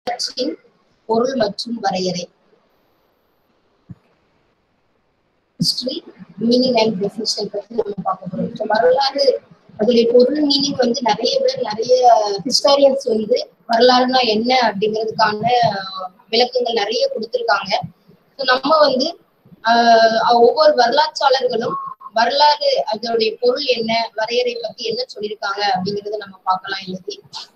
வரலாற்றின் பொருள் மற்றும் வரையறை ஹிஸ்டரி மீனிங் அண்ட் டெஃபினிஷன் பத்தி நம்ம பார்க்க போறோம் So, வரலாறு அதோடைய பொருள் மீனிங் வந்து நிறைய பேர் நிறைய ஹிஸ்டாரியன்ஸ் வந்து வரலாறுனா என்ன அப்படிங்கிறதுக்கான அஹ், விளக்கங்கள் நிறைய கொடுத்திருக்காங்க ஸோ நம்ம வந்து ஆஹ், ஒவ்வொரு வரலாற்றாளர்களும் வரலாறு அதோடைய பொருள் என்ன வரையறை பத்தி என்ன சொல்லியிருக்காங்க அப்படிங்கறத நம்ம பார்க்கலாம் இன்னைக்கு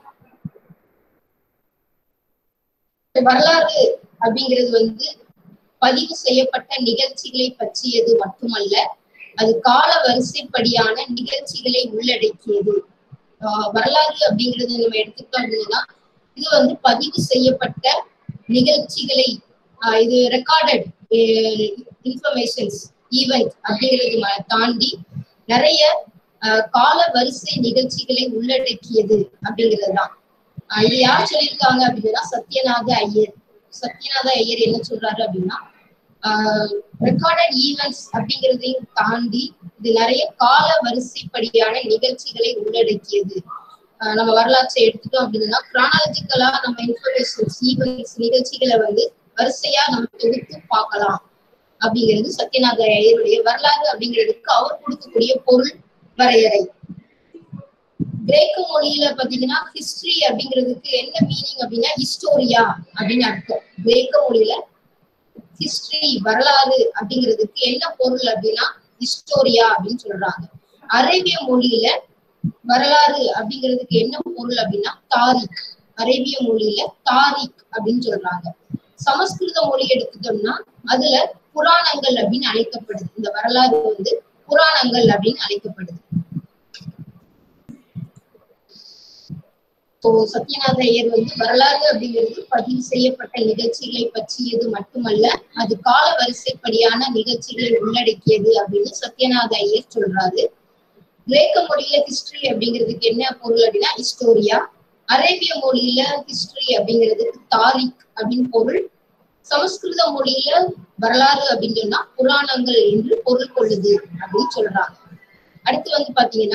இந்த வரலாறு அப்படிங்கிறது வந்து பதிவு செய்யப்பட்ட நிகழ்ச்சிகளை பற்றியது மட்டுமல்ல அது கால வரிசைப்படியான நிகழ்ச்சிகளை உள்ளடக்கியது ஆஹ் வரலாறு அப்படிங்கிறது நம்ம எடுத்துக்கிட்டோம் அப்படின்னா இது வந்து பதிவு செய்யப்பட்ட நிகழ்ச்சிகளை ஆஹ் இது ரெக்கார்டட் இன்ஃபர்மேஷன்ஸ் ஈவெண்ட் அப்படிங்கிறது ம- தாண்டி நிறைய ஆஹ் கால வரிசை நிகழ்ச்சிகளை உள்ளடக்கியது அப்படிங்கிறது தான் ஆஹ் இது யார் சொல்லியிருக்காங்க அப்படின்னா சத்யநாத ஐயர் சத்யநாத ஐயர் என்ன சொல்றாரு அப்படின்னா ரெக்கார்டட் ஈவெண்ட்ஸ் அப்படிங்கிறதையும் தாண்டி இது நிறைய கால வரிசைப்படியான நிகழ்ச்சிகளை உள்ளடக்கியது ஆஹ் நம்ம வரலாற்றை எடுத்துட்டோம் அப்படின்னா கிரானாலஜிக்கலா நம்ம இன்ஃபர்மேஷன்ஸ் ஈவெண்ட்ஸ் நிகழ்ச்சிகளை வந்து வரிசையா நம்ம தொகுத்து பார்க்கலாம் அப்படிங்கிறது சத்யநாத ஐயருடைய வரலாறு அப்படிங்கிறதுக்கு அவர் கொடுக்கக்கூடிய பொருள் வரையறை கிரேக்க மொழியில பாத்தீங்கன்னா ஹிஸ்டரி அப்படிங்கிறதுக்கு என்ன மீனிங் அப்படின்னா ஹிஸ்டோரியா அப்படின்னு அர்த்தம் கிரேக்க மொழியில ஹிஸ்டரி வரலாறு அப்படிங்கிறதுக்கு என்ன பொருள் அப்படின்னா ஹிஸ்டோரியா அப்படின்னு சொல்றாங்க அரேபிய மொழியில வரலாறு அப்படிங்கிறதுக்கு என்ன பொருள் அப்படின்னா தாரிக் அரேபிய மொழியில தாரிக் அப்படின்னு சொல்றாங்க சமஸ்கிருத மொழி எடுத்துட்டோம்னா அதுல புராணங்கள் அப்படின்னு அழைக்கப்படுது இந்த வரலாறு வந்து புராணங்கள் அப்படின்னு அழைக்கப்படுது இப்போ சத்யநாத ஐயர் வந்து வரலாறு அப்படிங்கிறது பதிவு செய்யப்பட்ட நிகழ்ச்சிகளை பற்றியது மட்டுமல்ல அது கால வரிசைப்படியான நிகழ்ச்சிகளை உள்ளடக்கியது அப்படின்னு சத்யநாத ஐயர் சொல்றாரு கிரேக்க மொழியில ஹிஸ்டரி அப்படிங்கிறதுக்கு என்ன பொருள் அப்படின்னா ஹிஸ்டோரியா அரேபிய மொழியில ஹிஸ்டரி அப்படிங்கிறதுக்கு தாரிக் அப்படின்னு பொருள் சமஸ்கிருத மொழியில வரலாறு அப்படின்னு சொன்னா புராணங்கள் என்று பொருள் கொள்ளுது அப்படின்னு சொல்றாங்க அடுத்து வந்து பாத்தீங்கன்னா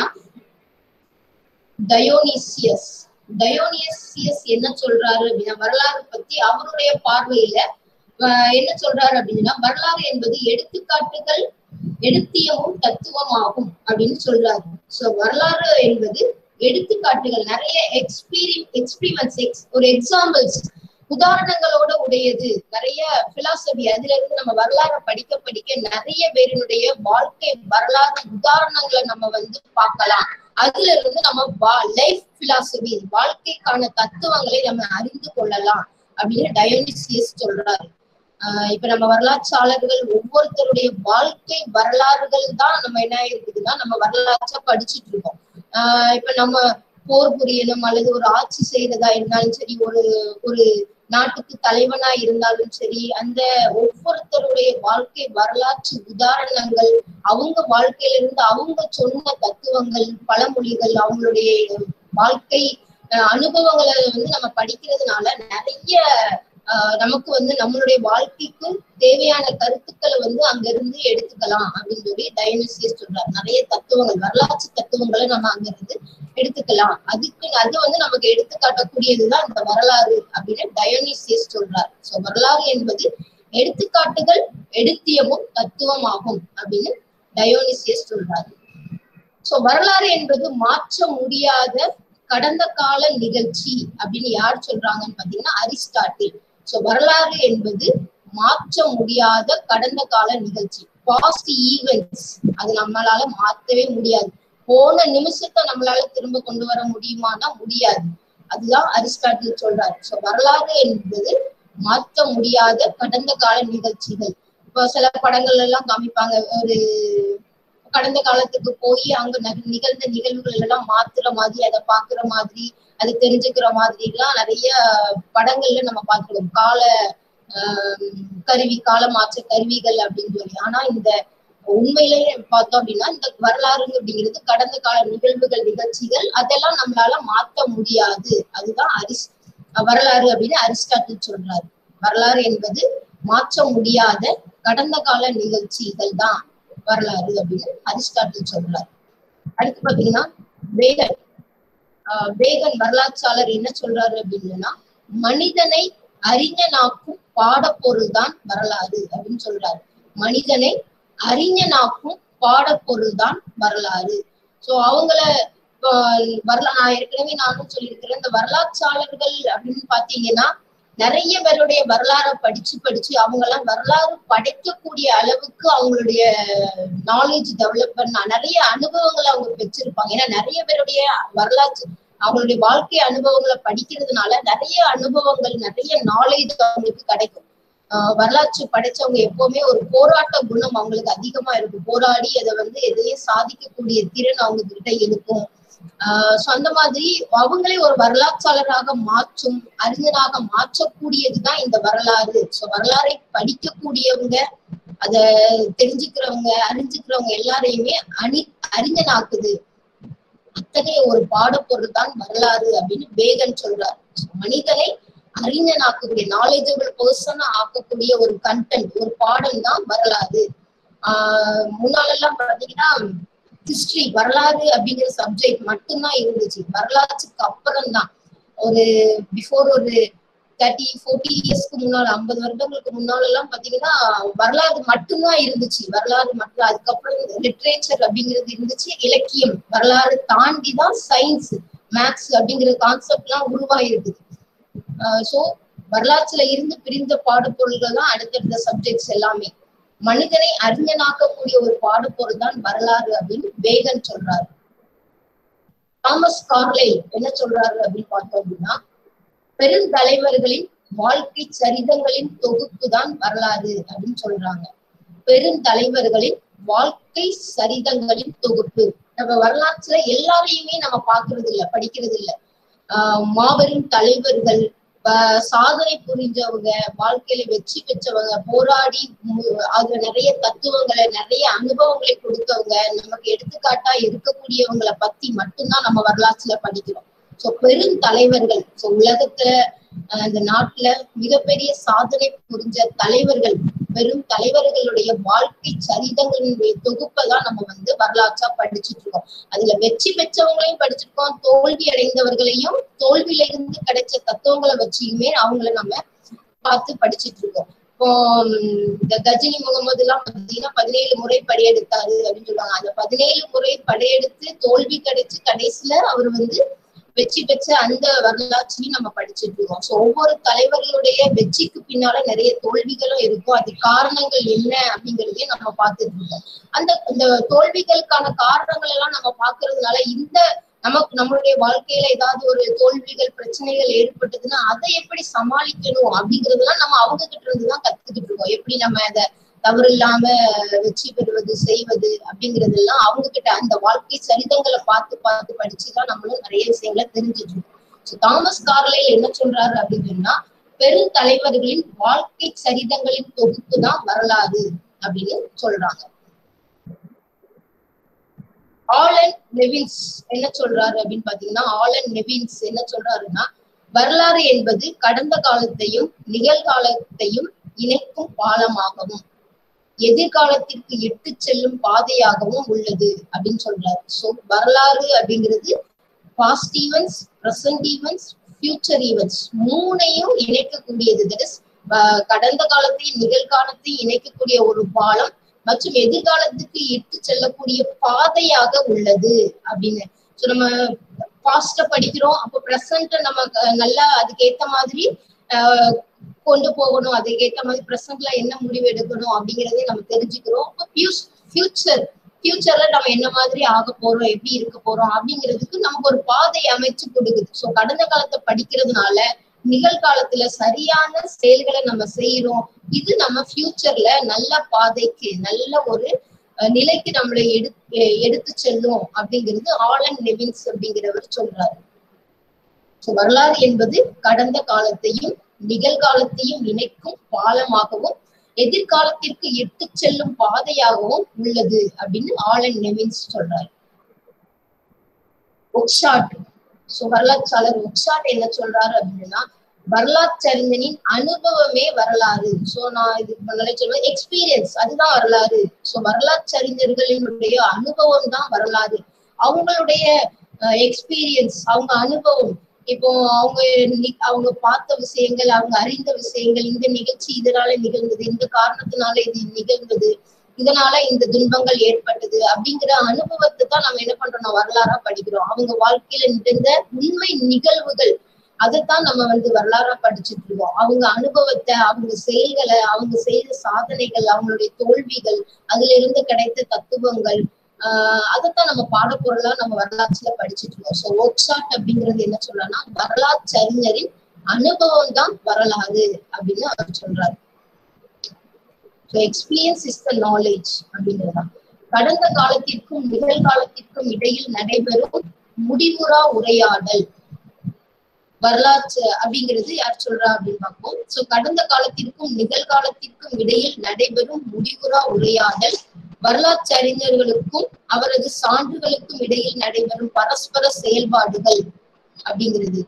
டயோனிசியஸ் டயோனிசியஸ் என்ன சொல்றாரு அப்படின்னா வரலாறு பத்தி அவருடைய பார்வையில ஆஹ் என்ன சொல்றாரு அப்படின்னா வரலாறு என்பது எடுத்துக்காட்டுகள் எடுத்தியமும் தத்துவமாகும் அப்படின்னு சொல்றாரு சோ வரலாறு என்பது எடுத்துக்காட்டுகள் நிறைய எக்ஸ்பீரி எக்ஸ்பிரிமெண்ட்ஸ் எக்ஸ் ஒரு எக்ஸாம்பிள்ஸ் உதாரணங்களோட உடையது நிறைய பிலாசபி அதுல இருந்து நம்ம வரலாறை படிக்க படிக்க நிறைய பேரினுடைய வாழ்க்கை வரலாறு உதாரணங்களை நம்ம வந்து பார்க்கலாம் அதுல இருந்து நம்ம லைஃப் பிலாசபி வாழ்க்கைக்கான தத்துவங்களை நம்ம அறிந்து கொள்ளலாம் அப்படின்னு டயோனிசியஸ் சொல்றாரு ஆஹ் இப்ப நம்ம வரலாற்றாளர்கள் ஒவ்வொருத்தருடைய வாழ்க்கை வரலாறுகள் தான் நம்ம என்ன இருக்குதுன்னா நம்ம வரலாற்றை படிச்சுட்டு இருக்கோம் ஆஹ் இப்ப நம்ம போர் புரியணும் அல்லது ஒரு ஆட்சி செய்யறதா இருந்தாலும் சரி ஒரு ஒரு நாட்டுக்கு தலைவனா இருந்தாலும் சரி அந்த ஒவ்வொருத்தருடைய வாழ்க்கை வரலாற்று உதாரணங்கள் அவங்க வாழ்க்கையில இருந்து அவங்க சொன்ன தத்துவங்கள் பழமொழிகள் அவங்களுடைய வாழ்க்கை அஹ், அனுபவங்களை வந்து நம்ம படிக்கிறதுனால நிறைய ஆஹ், நமக்கு வந்து நம்மளுடைய வாழ்க்கைக்கு தேவையான கருத்துக்களை வந்து அங்க இருந்து எடுத்துக்கலாம் அப்படின்னு சொல்லி டயனிசியஸ் சொல்றாரு நிறைய தத்துவங்கள் வரலாற்று தத்துவங்களை நம்ம அங்க இருந்து எடுத்துக்கலாம் அதுக்கு அது வந்து நமக்கு எடுத்துக்காட்டக்கூடியதுதான் இந்த வரலாறு அப்படின்னு டயோனிசியஸ் சொல்றாரு சோ வரலாறு என்பது எடுத்துக்காட்டுகள் எடுத்தியமும் தத்துவமாகும் அப்படின்னு டயோனிசியஸ் சொல்றாரு சோ வரலாறு என்பது மாற்ற முடியாத கடந்த கால நிகழ்ச்சி அப்படின்னு யார் சொல்றாங்கன்னு பாத்தீங்கன்னா அரிஸ்டாட்டில் சோ வரலாறு என்பது மாற்ற முடியாத கடந்த கால நிகழ்ச்சி பாஸ்ட் ஈவெண்ட்ஸ் அது நம்மளால மாற்றவே முடியாது போன நிமிஷத்தை நம்மளால திரும்ப கொண்டு வர முடியுமானா முடியாது அதுதான் அரிஸ்டாட்டில் சொல்றாரு சோ வரலாறு என்பது மாற்ற முடியாத கடந்த கால நிகழ்ச்சிகள் இப்போ சில படங்கள் எல்லாம் காமிப்பாங்க ஒரு கடந்த காலத்துக்கு போய் அங்க நக- நிகழ்ந்த நிகழ்வுகள் எல்லாம் மாத்துற மாதிரி அதை பாக்குற மாதிரி அதை தெரிஞ்சுக்கிற மாதிரி எல்லாம் நிறைய படங்கள்ல நம்ம பார்க்கிறோம் கால ஆஹ் கருவி கால மாற்ற கருவிகள் அப்படின்னு சொல்லி ஆனா இந்த உண்மையிலேயே பார்த்தோம் அப்படின்னா இந்த வரலாறு அப்படிங்கிறது கடந்த கால நிகழ்வுகள் நிகழ்ச்சிகள் அதெல்லாம் நம்மளால மாத்த முடியாது அதுதான் அரிஸ் வரலாறு அப்படின்னு அரிஸ்டாட்டில் சொல்றாரு வரலாறு என்பது மாற்ற முடியாத கடந்த கால நிகழ்ச்சிகள் தான் வரலாறு அப்படின்னு அரிஸ்டாட்டில் சொல்றாரு அடுத்து பாத்தீங்கன்னா வேகன் ஆஹ் வேகன் வரலாற்றாளர் என்ன சொல்றாரு அப்படின்னா மனிதனை அறிஞனாக்கும் பாடப்பொருள் தான் வரலாறு அப்படின்னு சொல்றாரு மனிதனை அறிஞனாக்கும் பாடப்பொருள் தான் வரலாறு சோ அவங்கள வரலா நான் ஏற்கனவே நானும் சொல்லியிருக்கிறேன் இந்த வரலாற்றாளர்கள் அப்படின்னு பாத்தீங்கன்னா நிறைய பேருடைய வரலாறை படிச்சு படிச்சு அவங்க எல்லாம் வரலாறு படைக்கக்கூடிய அளவுக்கு அவங்களுடைய நாலேஜ் டெவலப் பண்ண நிறைய அனுபவங்களை அவங்க பெற்றிருப்பாங்க ஏன்னா நிறைய பேருடைய வரலாற்று அவங்களுடைய வாழ்க்கை அனுபவங்களை படிக்கிறதுனால நிறைய அனுபவங்கள் நிறைய நாலேஜ் அவங்களுக்கு கிடைக்கும் ஆஹ் வரலாற்று படைச்சவங்க எப்பவுமே ஒரு போராட்ட குணம் அவங்களுக்கு அதிகமா இருக்கும் போராடி அதை வந்து எதையும் சாதிக்கக்கூடிய திறன் அவங்க கிட்ட இருக்கும் ஆஹ் சோ அந்த மாதிரி அவங்களே ஒரு வரலாற்றாளராக மாற்றும் அறிஞராக மாற்றக்கூடியதுதான் இந்த வரலாறு சோ வரலாறை படிக்கக்கூடியவங்க அத தெரிஞ்சுக்கிறவங்க அறிஞ்சுக்கிறவங்க எல்லாரையுமே அணி அறிஞனாக்குது அத்தகைய ஒரு பாடப்பொருள் தான் வரலாறு அப்படின்னு வேகன் சொல்றாரு மனிதனை அறிஞனாக்கக்கூடிய நாலேஜபிள் பர்சனா ஆக்கக்கூடிய ஒரு கண்டென்ட் ஒரு பாடம் தான் வரலாறு ஆஹ் முன்னாலெல்லாம் பாத்தீங்கன்னா ஹிஸ்டரி வரலாறு அப்படிங்கிற சப்ஜெக்ட் மட்டும்தான் இருந்துச்சு வரலாற்றுக்கு அப்புறம் தான் ஒரு பிஃபோர் ஒரு தேர்ட்டி ஃபோர்ட்டி இயர்ஸ்க்கு முன்னால ஐம்பது வருடங்களுக்கு முன்னால எல்லாம் பாத்தீங்கன்னா வரலாறு மட்டும்தான் இருந்துச்சு வரலாறு மட்டும் அதுக்கப்புறம் லிட்ரேச்சர் அப்படிங்கிறது இருந்துச்சு இலக்கியம் வரலாறு தாண்டி தான் சயின்ஸ் மேக்ஸ் அப்படிங்கிற கான்செப்ட் எல்லாம் உருவாயிருக்குது சோ வரலாற்றுல இருந்து பிரிந்த பாடப்பொருள்கள் தான் அடுத்தடுத்த சப்ஜெக்ட்ஸ் எல்லாமே மனிதனை அறிஞனாக்கக்கூடிய ஒரு பாடப்பொருள் தான் வரலாறு அப்படின்னு வேகன் சொல்றாரு தாமஸ் கார்லை என்ன சொல்றாரு அப்படின்னு பார்த்தோம் அப்படின்னா பெருந்தலைவர்களின் வாழ்க்கை சரிதங்களின் தொகுப்பு தான் வரலாறு அப்படின்னு சொல்றாங்க பெருந்தலைவர்களின் வாழ்க்கை சரிதங்களின் தொகுப்பு நம்ம வரலாற்றுல எல்லாரையுமே நம்ம பாக்குறது இல்ல படிக்கிறது இல்ல ஆஹ் மாபெரும் தலைவர்கள் சாதனை புரிஞ்சவங்க வாழ்க்கையில வெற்றி பெற்றவங்க போராடி அதுல நிறைய தத்துவங்களை நிறைய அனுபவங்களை கொடுத்தவங்க நமக்கு எடுத்துக்காட்டா இருக்கக்கூடியவங்களை பத்தி மட்டும்தான் நம்ம வரலாற்றுல படிக்கிறோம் சோ பெரும் தலைவர்கள் சோ உலகத்துல அந்த நாட்டுல மிகப்பெரிய சாதனை புரிஞ்ச தலைவர்கள் பெரும் தலைவர்களுடைய வாழ்க்கை சரிதங்களுடைய தொகுப்பை தான் நம்ம வந்து வரலாற்றா படிச்சுட்டு இருக்கோம் அதுல வெற்றி பெற்றவங்களையும் படிச்சிருக்கோம் தோல்வி அடைந்தவர்களையும் தோல்வியில இருந்து கிடைச்ச தத்துவங்களை வச்சியுமே அவங்கள நம்ம பார்த்து படிச்சுட்டு இருக்கோம் இப்போ இந்த கஜினி முகமது எல்லாம் பாத்தீங்கன்னா பதினேழு முறை படையெடுத்தாரு அப்படின்னு சொல்லுவாங்க அந்த பதினேழு முறை படையெடுத்து தோல்வி கிடைச்சு கடைசியில அவர் வந்து வெற்றி பெற்ற அந்த வரலாற்றையும் நம்ம படிச்சுட்டு இருக்கோம் சோ ஒவ்வொரு தலைவர்களுடைய வெற்றிக்கு பின்னால நிறைய தோல்விகளும் இருக்கும் அது காரணங்கள் என்ன அப்படிங்கறதையும் நம்ம பார்த்துட்டு இருக்கோம் அந்த அந்த தோல்விகளுக்கான காரணங்கள் எல்லாம் நம்ம பாக்குறதுனால இந்த நமக்கு நம்மளுடைய வாழ்க்கையில ஏதாவது ஒரு தோல்விகள் பிரச்சனைகள் ஏற்பட்டதுன்னா அதை எப்படி சமாளிக்கணும் அப்படிங்கறதெல்லாம் நம்ம அவங்க கிட்ட இருந்து தான் கத்துக்கிட்டு இருக்கோம் எப்படி நம்ம அதை தவறு இல்லாம வெற்றி பெறுவது செய்வது அப்படிங்கிறது எல்லாம் அவங்க கிட்ட அந்த வாழ்க்கை சரிதங்களை பார்த்து பார்த்து படிச்சுதான் நம்மளும் நிறைய விஷயங்களை தெரிஞ்சுட்டு இருக்கோம் தாமஸ் கார்லை என்ன சொல்றாரு அப்படின்னு சொன்னா பெரும் தலைவர்களின் வாழ்க்கை சரிதங்களின் தொகுப்பு தான் வரலாறு அப்படின்னு சொல்றாங்க ஆலன் நெவின்ஸ் என்ன சொல்றாரு அப்படின்னு பாத்தீங்கன்னா ஆலன் நெவின்ஸ் என்ன சொல்றாருன்னா வரலாறு என்பது கடந்த காலத்தையும் நிகழ்காலத்தையும் இணைக்கும் பாலமாகவும் எதிர்காலத்திற்கு இட்டு செல்லும் பாதையாகவும் உள்ளது அப்படின்னு சொல்றாரு சோ வரலாறு அப்படிங்கிறது past events present events future events மூணையும் இணைக்கக்கூடியது தட் இஸ் கடந்த காலத்தையும் நிகழ்காலத்தையும் இணைக்கக்கூடிய ஒரு பாலம் மற்றும் எதிர்காலத்துக்கு இட்டு செல்லக்கூடிய பாதையாக உள்ளது அப்படின்னு ஸோ நம்ம பாஸ்ட படிக்கிறோம் அப்போ ப்ரெசன்ட் நம்ம நல்லா அதுக்கு ஏத்த மாதிரி கொண்டு போகணும் அதுக்கேற்ற மாதிரி ப்ரெசென்ட்ல என்ன முடிவு எடுக்கணும் அப்படிங்கறதே நம்ம தெரிஞ்சுக்கிறோம் ஃபியூச்சர் ஃபியூச்சர்ல நம்ம என்ன மாதிரி ஆக போறோம் எப்படி இருக்க போறோம் அப்படிங்கிறதுக்கு நமக்கு ஒரு பாதை அமைச்சு கொடுக்குது ஸோ கடந்த காலத்தை படிக்கிறதுனால நிகழ்காலத்துல சரியான செயல்களை நம்ம செய்யறோம் இது நம்ம ஃபியூச்சர்ல நல்ல பாதைக்கு நல்ல ஒரு நிலைக்கு நம்மளை எடு எடுத்து செல்லும் அப்படிங்கிறது ஆலன் நெவின்ஸ் அப்படிங்கிறவர் சொல்றாரு ஸோ வரலாறு என்பது கடந்த காலத்தையும் நிகழ்காலத்தையும் இணைக்கும் பாலமாகவும் எதிர்காலத்திற்கு இட்டு செல்லும் பாதையாகவும் உள்ளது அப்படின்னு ஆலன் நெவின்ஸ் சொல்றாரு ஒக்ஷாட் சோ வரலாற்றாளர் ஒக்ஷாட் என்ன சொல்றாரு அப்படின்னா வரலாற்றறிஞனின் அனுபவமே வரலாறு சோ நான் இது சொல்லுவேன் எக்ஸ்பீரியன்ஸ் அதுதான் வரலாறு சோ வரலாற்றறிஞர்களினுடைய அனுபவம் தான் வரலாறு அவங்களுடைய எக்ஸ்பீரியன்ஸ் அவங்க அனுபவம் இப்போ அவங்க நி- அவங்க பார்த்த விஷயங்கள் அவங்க அறிந்த விஷயங்கள் இந்த நிகழ்ச்சி இதனால நிகழ்ந்தது இந்த காரணத்தினால இது நிகழ்ந்தது இதனால இந்த துன்பங்கள் ஏற்பட்டது அப்படிங்கிற அனுபவத்தை தான் நம்ம என்ன பண்றோம் வரலாறா படிக்கிறோம் அவங்க வாழ்க்கையில நிகழ்ந்த உண்மை நிகழ்வுகள் அதைத்தான் நம்ம வந்து வரலாறா படிச்சுட்டு இருக்கோம் அவங்க அனுபவத்தை அவங்க செயல்களை அவங்க செய்த சாதனைகள் அவங்களுடைய தோல்விகள் அதுல இருந்து கிடைத்த தத்துவங்கள் ஆஹ் அதைத்தான் நம்ம பாடப்பொருளா நம்ம வரலாற்றுல படிச்சுட்டு இருக்கோம் ஸோ ஒர்க் ஷாட் அப்படிங்கிறது என்ன சொல்லலாம்னா வரலாற்றறிஞரின் அனுபவம் தான் வரலாறு அப்படின்னு அவர் சொல்றாரு so experience is the knowledge அப்படிங்கிறதுதான் கடந்த காலத்திற்கும் நிகழ்காலத்திற்கும் இடையில் நடைபெறும் முடிவுறா உரையாடல் வரலாற்று அப்படிங்கிறது யார் சொல்றா அப்படின்னு பார்ப்போம் சோ கடந்த காலத்திற்கும் நிகழ்காலத்திற்கும் இடையில் நடைபெறும் முடிவுறா உரையாடல் வரலாற்று அறிஞர்களுக்கும் அவரது சான்றுகளுக்கும் இடையில் நடைபெறும் பரஸ்பர செயல்பாடுகள் அப்படிங்கிறது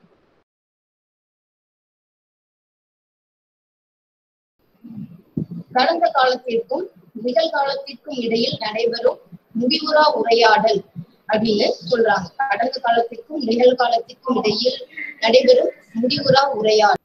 கடந்த காலத்திற்கும் நிகழ்காலத்திற்கும் இடையில் நடைபெறும் முடிவுறா உரையாடல் அப்படின்னு சொல்றாங்க கடந்த காலத்திற்கும் நிகழ்காலத்திற்கும் இடையில் நடைபெறும் முடிவுறா உரையாடல்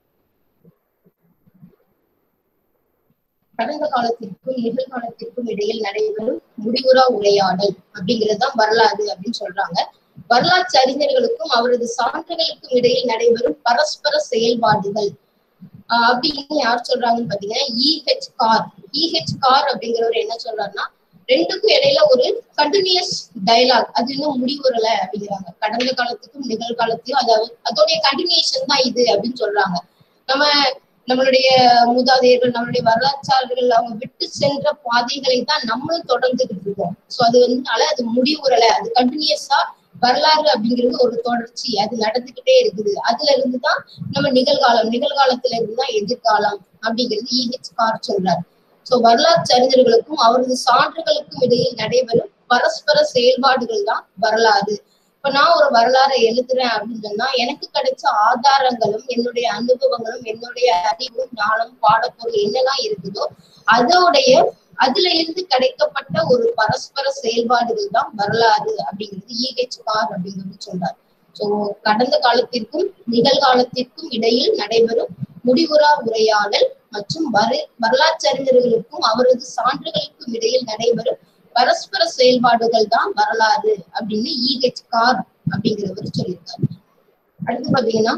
கடந்த காலத்திற்கும் நிகழ்காலத்திற்கும் இடையில் நடைபெறும் முடிவுறா உரையாடல் அப்படிங்கிறது தான் வரலாறு அப்படின்னு சொல்றாங்க வரலாற்று அறிஞர்களுக்கும் அவரது சான்றுகளுக்கும் இடையில் நடைபெறும் பரஸ்பர செயல்பாடுகள் ஆஹ் அப்படின்னு யார் சொல்றாங்கன்னு பாத்தீங்கன்னா இஹெச் கார் இஹெச் கார் அப்படிங்கிறவர் என்ன சொல்றாருன்னா ரெண்டுக்கும் இடையில ஒரு கண்டினியூஸ் டயலாக் அது இன்னும் முடிவுறல அப்படிங்கிறாங்க கடந்த காலத்துக்கும் நிகழ்காலத்தையும் அதாவது அதோடைய கண்டினியூஷன் தான் இது அப்படின்னு சொல்றாங்க நம்ம நம்மளுடைய மூதாதையர்கள் நம்மளுடைய வரலாற்றாளர்கள் அவங்க விட்டு சென்ற பாதைகளை தான் நம்மளும் தொடர்ந்துகிட்டு இருக்கோம் சோ அது வந்து அது முடிவுறல அது கண்டினியூஸா வரலாறு அப்படிங்கிறது ஒரு தொடர்ச்சி அது நடந்துகிட்டே இருக்குது அதுல இருந்து தான் நம்ம நிகழ்காலம் நிகழ்காலத்துல இருந்து தான் எதிர்காலம் அப்படிங்கிறது இஹெச் கார் சொல்றாரு சோ வரலாற்று அறிஞர்களுக்கும் அவரது சான்றுகளுக்கும் இடையில் நடைபெறும் பரஸ்பர செயல்பாடுகள் தான் வரலாறு இப்ப நான் ஒரு வரலாறை எழுதுறேன் அப்படின்னு சொன்னா எனக்கு கிடைச்ச ஆதாரங்களும் என்னுடைய அனுபவங்களும் என்னுடைய அறிவும் ஞானம் பாடப்பொருள் என்னெல்லாம் இருக்குதோ அதோடைய அதுல இருந்து கிடைக்கப்பட்ட ஒரு பரஸ்பர செயல்பாடுகள் தான் வரலாறு அப்படிங்கிறது இஹெச் கார் அப்படிங்கிறது சொல்றாரு சோ கடந்த காலத்திற்கும் நிகழ்காலத்திற்கும் இடையில் நடைபெறும் முடிவுறா உரையாடல் மற்றும் வர வரலாற்றறிஞர்களுக்கும் அவரது சான்றுகளுக்கும் இடையில் நடைபெறும் பரஸ்பர செயல்பாடுகள் தான் வரலாறு அப்படின்னு இஹெச் கார் அப்படிங்கிறவர் சொல்லியிருக்காரு அடுத்து பாத்தீங்கன்னா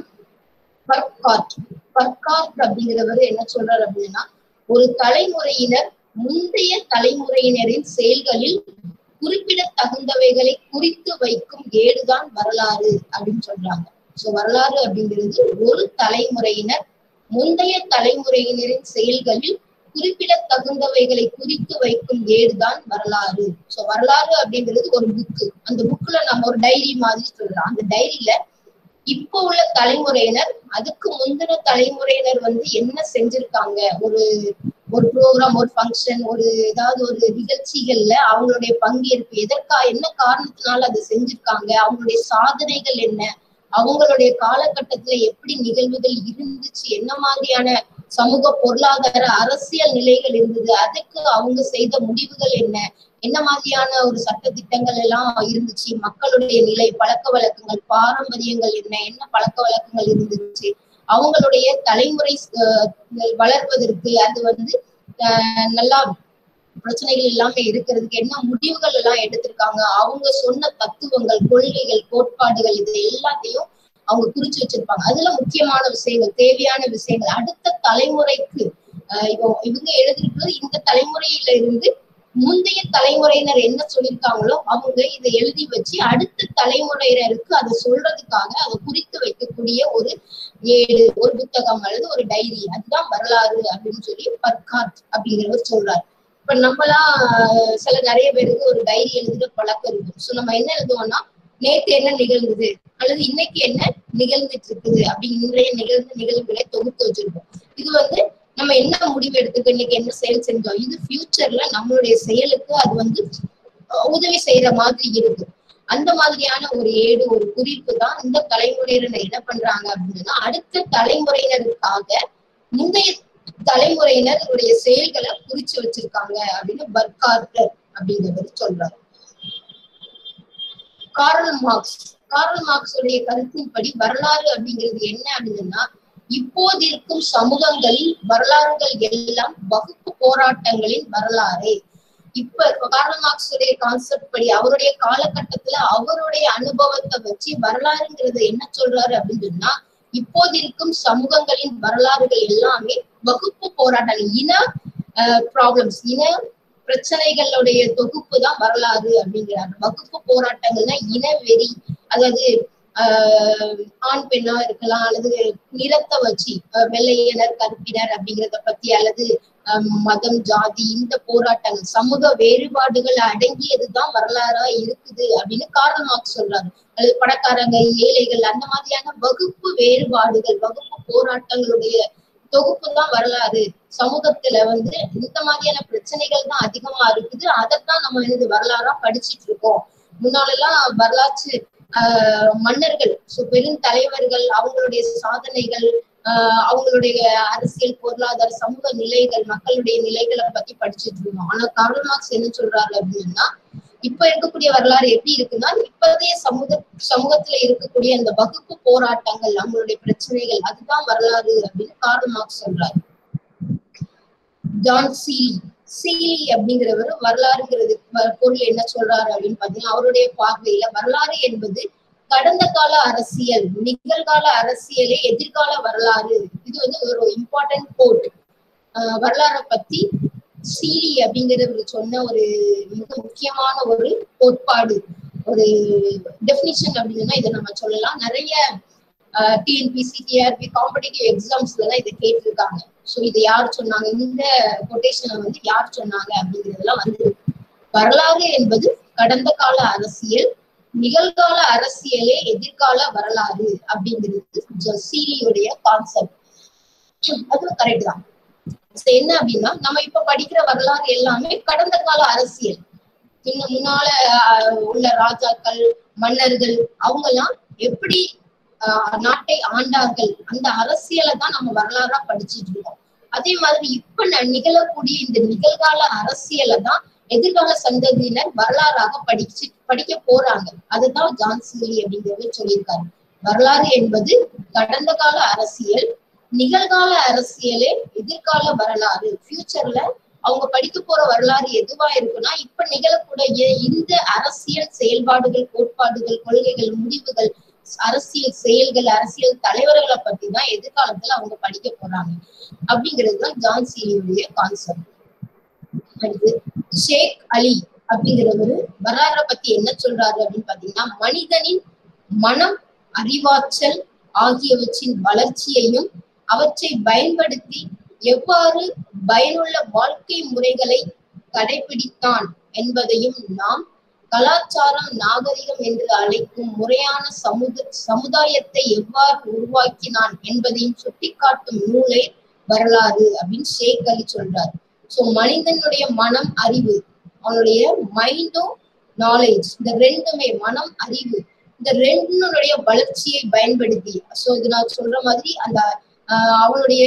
பர்காட் பர்காட் அப்படிங்கிறவர் என்ன சொல்றாரு அப்படின்னா ஒரு தலைமுறையினர் முந்தைய தலைமுறையினரின் செயல்களில் குறிப்பிடத்தகுந்தவைகளை குறித்து வைக்கும் ஏடுதான் வரலாறு அப்படின்னு சொல்றாங்க சோ வரலாறு அப்படிங்கிறது ஒரு தலைமுறையினர் முந்தைய தலைமுறையினரின் செயல்களில் குறிப்பிடத்தகுந்தவைகளை குறித்து வைக்கும் ஏடுதான் வரலாறு சோ வரலாறு அப்படிங்கிறது ஒரு புக்கு அந்த புக்ல நம்ம ஒரு டைரி மாதிரி சொல்றோம் அந்த டைரியில இப்போ உள்ள தலைமுறையினர் அதுக்கு முந்தின தலைமுறையினர் வந்து என்ன செஞ்சிருக்காங்க ஒரு ஒரு ப்ரோக்ராம் ஒரு ஃபங்க்ஷன் ஒரு ஏதாவது ஒரு நிகழ்ச்சிகள்ல அவங்களுடைய பங்கேற்பு எதற்கா என்ன காரணத்தினால அதை செஞ்சிருக்காங்க அவங்களுடைய சாதனைகள் என்ன அவங்களுடைய காலகட்டத்துல எப்படி நிகழ்வுகள் இருந்துச்சு என்ன மாதிரியான சமூக பொருளாதார அரசியல் நிலைகள் இருந்தது அதுக்கு அவங்க செய்த முடிவுகள் என்ன என்ன மாதிரியான ஒரு சட்ட திட்டங்கள் எல்லாம் இருந்துச்சு மக்களுடைய நிலை பழக்க வழக்கங்கள் பாரம்பரியங்கள் என்ன என்ன பழக்க வழக்கங்கள் இருந்துச்சு அவங்களுடைய தலைமுறை வளர்வதற்கு அது வந்து நல்லா பிரச்சனைகள் எல்லாமே இருக்கிறதுக்கு என்ன முடிவுகள் எல்லாம் எடுத்திருக்காங்க அவங்க சொன்ன தத்துவங்கள் கொள்கைகள் கோட்பாடுகள் இது எல்லாத்தையும் அவங்க குறிச்சு வச்சிருப்பாங்க அதுல முக்கியமான விஷயங்கள் தேவையான விஷயங்கள் அடுத்த தலைமுறைக்கு இப்போ இவங்க எழுதிருக்கிறது இந்த தலைமுறையில இருந்து முந்தைய தலைமுறையினர் என்ன சொல்லியிருக்காங்களோ அவங்க இதை எழுதி வச்சு அடுத்த தலைமுறையினருக்கு அதை சொல்றதுக்காக அதை குறித்து வைக்கக்கூடிய ஒரு ஏடு ஒரு புத்தகம் அல்லது ஒரு டைரி அதுதான் வரலாறு அப்படின்னு சொல்லி பர்காத் அப்படிங்கிறவர் சொல்றாரு இப்ப நம்மளாம் சில நிறைய பேருக்கு ஒரு டைரி எழுதுற பழக்கம் இருக்கும் சோ நம்ம என்ன எழுதுவோம்னா நேத்து என்ன நிகழ்ந்தது அல்லது இன்னைக்கு என்ன நிகழ்ந்துட்டு இருக்குது அப்படி இன்றைய நிகழ்ந்த நிகழ்வுகளை தொகுத்து வச்சிருக்கோம் இது வந்து நம்ம என்ன முடிவு எடுத்துக்கோ இன்னைக்கு என்ன செயல் செஞ்சோம் இது ஃபியூச்சர்ல நம்மளுடைய செயலுக்கு அது வந்து உதவி செய்யற மாதிரி இருக்கு அந்த மாதிரியான ஒரு ஏடு ஒரு குறிப்பு தான் இந்த தலைமுறையினர் என்ன பண்றாங்க அப்படின்னா அடுத்த தலைமுறையினருக்காக முந்தைய தலைமுறையினருடைய செயல்களை குறிச்சு வச்சிருக்காங்க அப்படின்னு பர்கார்டர் அப்படிங்கிறவர் சொல்றாரு கார்ல் மார்க்ஸ் கார்ல் மார்க்ஸுடைய கருத்தின்படி வரலாறு அப்படிங்கிறது என்ன அப்படின்னா இப்போது இருக்கும் சமூகங்களில் வரலாறுகள் எல்லாம் வகுப்பு போராட்டங்களின் வரலாறு இப்ப கார்ல் மார்க்ஸுடைய கான்செப்ட் படி அவருடைய காலகட்டத்துல அவருடைய அனுபவத்தை வச்சு வரலாறுங்கிறது என்ன சொல்றாரு அப்படின்னு சொன்னா இப்போது இருக்கும் சமூகங்களின் வரலாறுகள் எல்லாமே வகுப்பு போராட்டங்கள் இன ப்ராப்ளம்ஸ் இன பிரச்சனைகளுடைய தொகுப்பு தான் வரலாறு அப்படிங்கிறாங்க வகுப்பு போராட்டங்கள்னா இனவெறி அதாவது ஆஹ் ஆண் பெண்ணா இருக்கலாம் அல்லது நிறத்தை வச்சு வெள்ளையினர் கருப்பினர் அப்படிங்கிறத பத்தி அல்லது மதம் ஜாதி இந்த போராட்டங்கள் சமூக வேறுபாடுகள் அடங்கியதுதான் வரலாறா இருக்குது அப்படின்னு கார்ல் மார்க்ஸ் சொல்றாரு அல்லது பணக்காரங்க ஏழைகள் அந்த மாதிரியான வகுப்பு வேறுபாடுகள் வகுப்பு போராட்டங்களுடைய தொகுப்பு தான் வரலாறு சமூகத்துல வந்து இந்த மாதிரியான பிரச்சனைகள் தான் அதிகமா இருக்குது அதைத்தான் நம்ம வந்து வரலாறா படிச்சுட்டு இருக்கோம் முன்னாலெல்லாம் வரலாற்று ஆஹ் மன்னர்கள் பெரும் தலைவர்கள் அவங்களுடைய சாதனைகள் ஆஹ் அவங்களுடைய அரசியல் பொருளாதார சமூக நிலைகள் மக்களுடைய நிலைகளை பத்தி படிச்சுட்டு இருந்தோம் ஆனா கார்ல் மார்க்ஸ் என்ன சொல்றாரு அப்படின்னா இப்ப இருக்கக்கூடிய வரலாறு எப்படி இருக்குன்னா இப்போதைய சமூக சமூகத்துல இருக்கக்கூடிய அந்த வகுப்பு போராட்டங்கள் அவங்களுடைய பிரச்சனைகள் அதுதான் வரலாறு அப்படின்னு கார்ல் மார்க்ஸ் சொல்றாரு ஜான் சீலி சீலி அப்படிங்கிறவர் வரலாறுங்கிறது பொருள் என்ன சொல்றாரு அப்படின்னு பாத்தீங்கன்னா அவருடைய பார்வையில வரலாறு என்பது கடந்த கால அரசியல் நிகழ்கால அரசியலே எதிர்கால வரலாறு இது வந்து ஒரு இம்பார்ட்டன்ட் கோட் வரலாறை பத்தி சீலி அப்படிங்கிறவர் சொன்ன ஒரு மிக முக்கியமான ஒரு கோட்பாடு ஒரு டெபினிஷன் அப்படின்னா இதை நம்ம சொல்லலாம் நிறைய டிஎன்பிசி டிஆர்பி காம்படிட்டிவ் எக்ஸாம்ஸ்ல எல்லாம் இதை கேட்டிருக்காங்க ஸோ இதை யார் சொன்னாங்க இந்த கொட்டேஷனை வந்து யார் சொன்னாங்க அப்படிங்கிறதெல்லாம் வந்து வரலாறு என்பது கடந்த கால அரசியல் நிகழ்கால அரசியலே எதிர்கால வரலாறு அப்படிங்கிறது சீலியுடைய கான்செப்ட் அதுவும் கரெக்ட் தான் என்ன அப்படின்னா நம்ம இப்ப படிக்கிற வரலாறு எல்லாமே கடந்த கால அரசியல் இன்னும் முன்னால உள்ள ராஜாக்கள் மன்னர்கள் அவங்க எல்லாம் எப்படி நாட்டை ஆண்டார்கள் அந்த அரசியலை தான் நம்ம வரலாறா படிச்சுட்டு இருக்கோம் அதே மாதிரி இப்ப நிகழக்கூடிய இந்த நிகழ்கால அரசியலை தான் எதிர்கால சந்ததியினர் வரலாறாக படிச்சு படிக்க போறாங்க அதுதான் ஜான்சிலி அப்படிங்கிறத சொல்லியிருக்காரு வரலாறு என்பது கடந்த கால அரசியல் நிகழ்கால அரசியலே எதிர்கால வரலாறு ஃபியூச்சர்ல அவங்க படிக்க போற வரலாறு எதுவா இருக்குன்னா இப்ப நிகழக்கூடிய இந்த அரசியல் செயல்பாடுகள் கோட்பாடுகள் கொள்கைகள் முடிவுகள் அரசியல் செயல்கள் அரசியல் தலைவர்களை பத்தி தான் எதிர்காலத்துல அவங்க படிக்க போறாங்க அப்படிங்கிறது தான் ஜான் சீலியுடைய கான்செப்ட் அடுத்து ஷேக் அலி அப்படிங்கிறவரு வரலாறை பத்தி என்ன சொல்றாரு அப்படின்னு பாத்தீங்கன்னா மனிதனின் மனம் அறிவாற்றல் ஆகியவற்றின் வளர்ச்சியையும் அவற்றை பயன்படுத்தி எவ்வாறு பயனுள்ள வாழ்க்கை முறைகளை கடைபிடித்தான் என்பதையும் நாம் கலாச்சாரம் நாகரிகம் என்று அழைக்கும் முறையான சமுத சமுதாயத்தை எவ்வாறு உருவாக்கினான் என்பதையும் சுட்டிக்காட்டும் நூலை வரலாறு அப்படின்னு ஷேக் அலி சொல்றாரு சோ மனிதனுடைய மனம் அறிவு அவனுடைய மைண்டும் நாலேஜ் இந்த ரெண்டுமே மனம் அறிவு இந்த ரெண்டுனுடைய வளர்ச்சியை பயன்படுத்தி சோ இது நான் சொல்ற மாதிரி அந்த அவனுடைய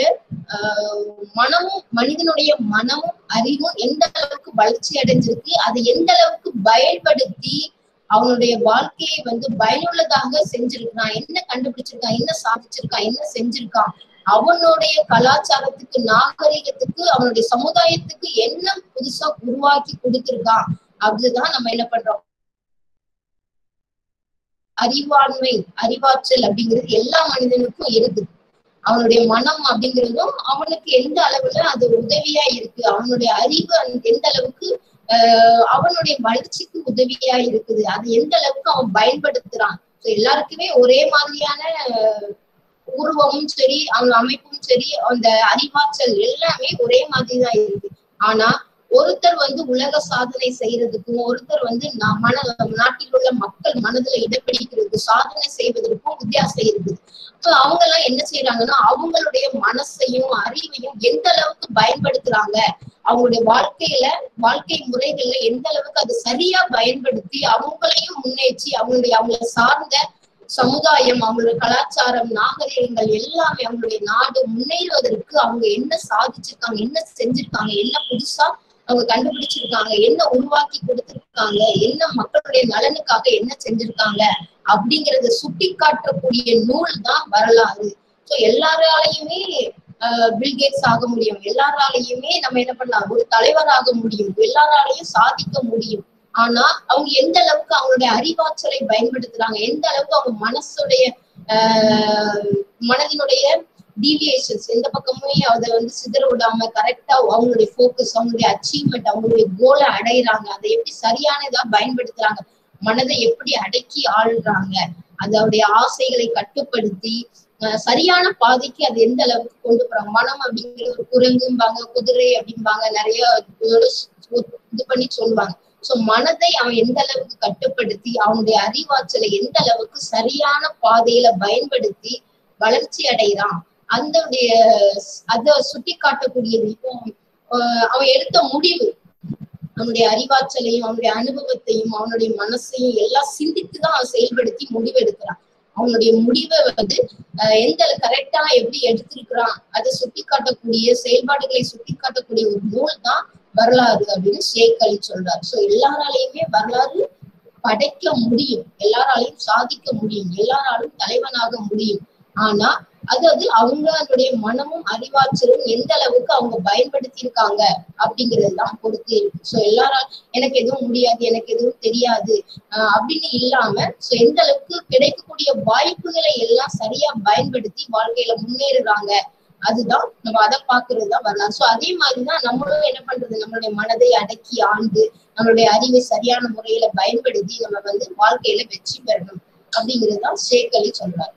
மனமும் மனிதனுடைய மனமும் அறிவும் எந்த அளவுக்கு வளர்ச்சி அடைஞ்சிருக்கு அதை எந்த அளவுக்கு பயன்படுத்தி அவனுடைய வாழ்க்கையை வந்து பயனுள்ளதாக செஞ்சிருக்கான் என்ன கண்டுபிடிச்சிருக்கான் என்ன சாதிச்சிருக்கான் என்ன செஞ்சிருக்கான் அவனுடைய கலாச்சாரத்துக்கு நாகரிகத்துக்கு அவனுடைய சமுதாயத்துக்கு என்ன புதுசா உருவாக்கி கொடுத்திருக்கான் அப்படிதான் நம்ம என்ன பண்றோம் அறிவாண்மை அறிவாற்றல் அப்படிங்கிறது எல்லா மனிதனுக்கும் இருக்குது அவனுடைய மனம் அப்படிங்கிறதும் அவனுக்கு எந்த அளவுல அது உதவியா இருக்கு அவனுடைய அறிவு எந்த அளவுக்கு ஆஹ் அவனுடைய வளர்ச்சிக்கு உதவியா இருக்குது அது எந்த அளவுக்கு அவன் பயன்படுத்துறான் எல்லாருக்குமே ஒரே மாதிரியான உருவமும் சரி அவங்க அமைப்பும் சரி அந்த அறிவாற்றல் எல்லாமே ஒரே மாதிரிதான் இருக்கு ஆனா ஒருத்தர் வந்து உலக சாதனை செய்யறதுக்கும் ஒருத்தர் வந்து மன நாட்டில் உள்ள மக்கள் மனதுல இடம் பிடிக்கிறதுக்கு சாதனை செய்வதற்கும் வித்தியாசம் இருக்குது இப்ப அவங்க எல்லாம் என்ன செய்யறாங்கன்னா அவங்களுடைய மனசையும் அறிவையும் எந்த அளவுக்கு பயன்படுத்துறாங்க அவங்களுடைய வாழ்க்கையில வாழ்க்கை முறைகள்ல எந்த அளவுக்கு அது சரியா பயன்படுத்தி அவங்களையும் முன்னேற்றி அவங்களுடைய அவங்களை சார்ந்த சமுதாயம் அவங்களுடைய கலாச்சாரம் நாகரிகங்கள் எல்லாமே அவங்களுடைய நாடு முன்னேறுவதற்கு அவங்க என்ன சாதிச்சிருக்காங்க என்ன செஞ்சிருக்காங்க என்ன புதுசா அவங்க கண்டுபிடிச்சிருக்காங்க என்ன உருவாக்கி கொடுத்திருக்காங்க என்ன மக்களுடைய நலனுக்காக என்ன செஞ்சிருக்காங்க அப்படிங்கறத சுட்டி காட்டக்கூடிய நூல் தான் வரலாறு சோ எல்லாராலையுமே பில்கேட்ஸ் ஆக முடியும் எல்லாராலையுமே நம்ம என்ன பண்ணலாம் ஒரு தலைவர் ஆக முடியும் எல்லாராலையும் சாதிக்க முடியும் ஆனா அவங்க எந்த அளவுக்கு அவங்களுடைய அறிவாற்றலை பயன்படுத்துறாங்க எந்த அளவுக்கு அவங்க மனசுடைய ஆஹ் மனதினுடைய டீவியேஷன்ஸ் எந்த பக்கமுமே அதை வந்து சிதற விடாம கரெக்டா அவங்களுடைய ஃபோக்கஸ் அவங்களுடைய அச்சீவ்மெண்ட் அவங்களுடைய கோலை அடையிறாங்க அதை எப்படி சரியானதா பயன்படுத்துறாங்க மனதை எப்படி அடக்கி ஆள்றாங்க அதோடைய ஆசைகளை கட்டுப்படுத்தி சரியான பாதைக்கு அது எந்த அளவுக்கு கொண்டு போறாங்க மனம் அப்படிங்கிற ஒரு குரங்கும்பாங்க குதிரை அப்படிம்பாங்க நிறைய இது பண்ணி சொல்லுவாங்க சோ மனதை அவன் எந்த அளவுக்கு கட்டுப்படுத்தி அவனுடைய அறிவாற்றலை எந்த அளவுக்கு சரியான பாதையில பயன்படுத்தி வளர்ச்சி அடைகிறான் அந்த அத சுட்டி காட்டக்கூடியது இப்போ அவன் எடுத்த முடிவு அவனுடைய அறிவாற்றலையும் அவனுடைய அனுபவத்தையும் அவனுடைய மனசையும் எல்லாம் சிந்தித்துதான் அவன் செயல்படுத்தி முடிவு எடுக்கிறான் அவனுடைய முடிவை வந்து எந்த கரெக்டா எப்படி எடுத்திருக்கிறான் அதை சுட்டி காட்டக்கூடிய செயல்பாடுகளை சுட்டி காட்டக்கூடிய ஒரு நூல் தான் வரலாறு அப்படின்னு ஷேக் அலி சொல்றாரு சோ எல்லாராலையுமே வரலாறு படைக்க முடியும் எல்லாராலையும் சாதிக்க முடியும் எல்லாராலும் தலைவனாக முடியும் ஆனா அது அது அவங்களுடைய மனமும் அறிவாற்றலும் எந்த அளவுக்கு அவங்க பயன்படுத்தி இருக்காங்க அப்படிங்கிறது தான் பொறுத்து இருக்கு சோ எல்லாரால் எனக்கு எதுவும் முடியாது எனக்கு எதுவும் தெரியாது ஆஹ் அப்படின்னு இல்லாம சோ எந்த அளவுக்கு கிடைக்கக்கூடிய வாய்ப்புகளை எல்லாம் சரியா பயன்படுத்தி வாழ்க்கையில முன்னேறுறாங்க அதுதான் நம்ம அதை பாக்குறது தான் வரலாம் சோ அதே மாதிரிதான் நம்மளும் என்ன பண்றது நம்மளுடைய மனதை அடக்கி ஆண்டு நம்மளுடைய அறிவை சரியான முறையில பயன்படுத்தி நம்ம வந்து வாழ்க்கையில வெற்றி பெறணும் அப்படிங்கிறது தான் ஷேக் அலி சொல்றாரு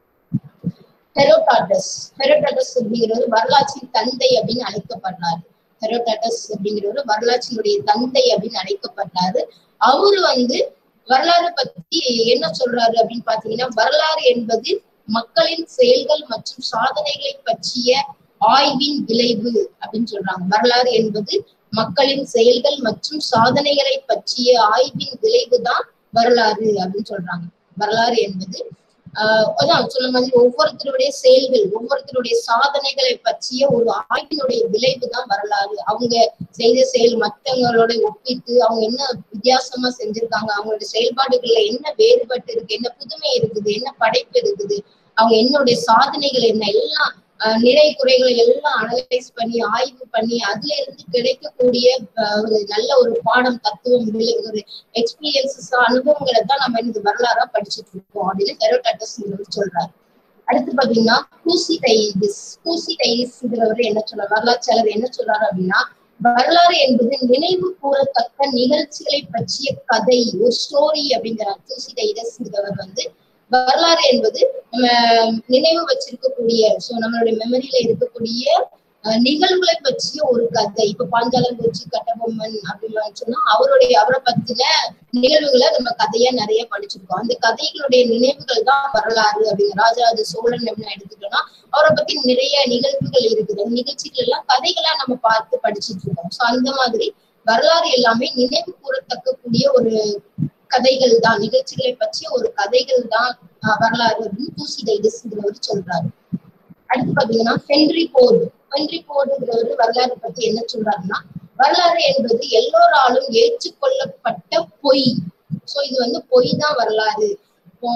ஹெரோடாட்டஸ் ஹெரோடாட்டஸ் அப்படிங்கிறவர் வரலாற்றின் தந்தை அப்படின்னு அழைக்கப்படுறாரு ஹெரோடாட்டஸ் அப்படிங்கிறவர் வரலாற்றினுடைய தந்தை அப்படின்னு அழைக்கப்படுறாரு அவரு வந்து வரலாறு பத்தி என்ன சொல்றாரு அப்படின்னு பாத்தீங்கன்னா வரலாறு என்பது மக்களின் செயல்கள் மற்றும் சாதனைகளை பற்றிய ஆய்வின் விளைவு அப்படின்னு சொல்றாங்க வரலாறு என்பது மக்களின் செயல்கள் மற்றும் சாதனைகளை பற்றிய ஆய்வின் விளைவு தான் வரலாறு அப்படின்னு சொல்றாங்க வரலாறு என்பது ஆஹ் அதான் சொன்ன மாதிரி ஒவ்வொருத்தருடைய செயல்கள் ஒவ்வொருத்தருடைய சாதனைகளை பற்றிய ஒரு ஆய்வினுடைய விளைவு தான் வரலாறு அவங்க செய்த செயல் மத்தவங்களோட ஒப்பிட்டு அவங்க என்ன வித்தியாசமா செஞ்சிருக்காங்க அவங்களுடைய செயல்பாடுகள்ல என்ன வேறுபட்டு இருக்கு என்ன புதுமை இருக்குது என்ன படைப்பு இருக்குது அவங்க என்னுடைய சாதனைகள் என்ன எல்லாம் நிறை குறைகளை எல்லாம் அனலைஸ் பண்ணி ஆய்வு பண்ணி அதுல இருந்து கிடைக்கக்கூடிய ஒரு நல்ல ஒரு பாடம் தத்துவம் ஒரு எக்ஸ்பீரியன்சஸ் அனுபவங்களை தான் நம்ம இந்த வரலாறா படிச்சுட்டு இருக்கோம் அப்படின்னு ஹெரோடாட்டஸ் சொல்றாரு அடுத்து பாத்தீங்கன்னா கூசி டைடிஸ் கூசி டைடிஸ்ங்கிறவர் என்ன சொல்றாரு வரலாற்றாளர் என்ன சொல்றாரு அப்படின்னா வரலாறு என்பது நினைவு கூறத்தக்க நிகழ்ச்சிகளை பற்றிய கதை ஒரு ஸ்டோரி அப்படிங்கிறார் தூசி டைடஸ்ங்கிறவர் வந்து வரலாறு என்பது நம்ம நினைவு வச்சிருக்கக்கூடிய சோ நம்மளுடைய மெமரியில இருக்கக்கூடிய நிகழ்வுகளை பற்றிய ஒரு கதை இப்ப பாஞ்சாலங்குறிச்சி கட்டபொம்மன் அப்படின்னு சொன்னா அவருடைய அவரை பத்தின நிகழ்வுகளை நம்ம கதையா நிறைய படிச்சிருக்கோம் அந்த கதைகளுடைய நினைவுகள் தான் வரலாறு அப்படிங்கிற ராஜராஜ சோழன் என்ன எடுத்துட்டோம்னா அவரை பத்தி நிறைய நிகழ்வுகள் இருக்குது அந்த நிகழ்ச்சிகள் எல்லாம் கதைகளா நம்ம பார்த்து படிச்சுட்டு இருக்கோம் சோ அந்த மாதிரி வரலாறு எல்லாமே நினைவு கூறத்தக்கக்கூடிய ஒரு கதைகள் தான் நிகழ்ச்சிகளை பற்றிய ஒரு கதைகள் தான் வரலாறு அப்படின்னு தூசி டைடஸ்ங்கிறவர் சொல்றாரு அடுத்து பாத்தீங்கன்னா ஹென்ரி போர்டு ஹென்ரி போர்டுங்கிறவர் வரலாறு பத்தி என்ன சொல்றாருன்னா வரலாறு என்பது எல்லோராலும் ஏற்றுக்கொள்ளப்பட்ட பொய் சோ இது வந்து பொய் தான் வரலாறு இப்போ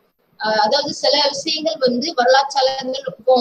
அதாவது சில விஷயங்கள் வந்து வரலாற்றாளர்கள் இப்போ